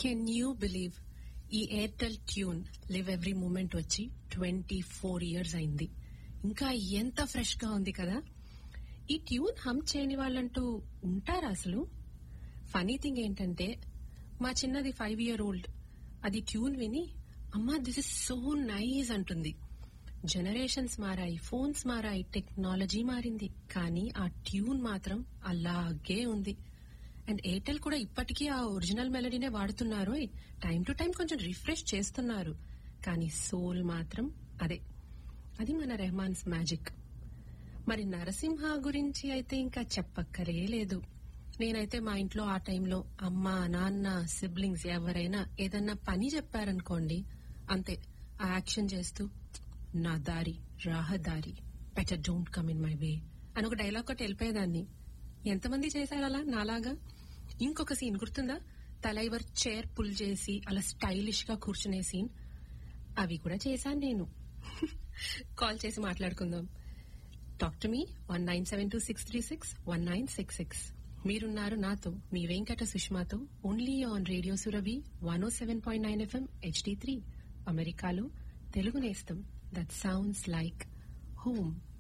can you believe ఈ Airtel tune live every moment వచ్చి twenty four years అయింది ఇంకా ఎంత ఫ్రెష్ గా ఉంది కదా ఈ ట్యూన్ హమ్ చేయని వాళ్ళంటూ ఉంటారా అసలు ఫనీ థింగ్ ఏంటంటే మా చిన్నది ఫైవ్ ఇయర్ ఓల్డ్ అది ట్యూన్ విని అమ్మా దిస్ ఇస్ సో నైస్ అంటుంది జనరేషన్స్ మారాయి ఫోన్స్ మారాయి టెక్నాలజీ మారింది కానీ ఆ ట్యూన్ మాత్రం అలాగే ఉంది అండ్ ఎయిర్టెల్ కూడా ఇప్పటికీ ఆ ఒరిజినల్ మెలడీనే వాడుతున్నారు టైం టు టైం కొంచెం రిఫ్రెష్ చేస్తున్నారు కానీ సోల్ మాత్రం అదే అది మన రెహమాన్స్ మ్యాజిక్ మరి నరసింహ గురించి అయితే ఇంకా చెప్పక్కరే లేదు నేనైతే మా ఇంట్లో ఆ టైంలో అమ్మ నాన్న సిబ్లింగ్స్ ఎవరైనా ఏదన్నా పని చెప్పారనుకోండి అంతే ఆ యాక్షన్ చేస్తూ నా దారి రాహదారి better don't come in my way అని ఒక డైలాగ్ ఒకటి వెళ్ళిపోయేదాన్ని ఎంతమంది చేశారు అలా నాలాగా ఇంకొక సీన్ గుర్తుందా తలైవర్ చైర్ పుల్ చేసి అలా స్టైలిష్ గా కూర్చునే సీన్ అవి కూడా చేశాను నేను కాల్ చేసి మాట్లాడుకుందాం talk to me one nine seven two six three six one nine six six మీరున్నారు నాతో మీ వెంకట సుష్మాతో only on radio Surabhi one o seven point nine FM HD three అమెరికాలో తెలుగు నేస్తం దట్ సౌండ్స్ లైక్ హోమ్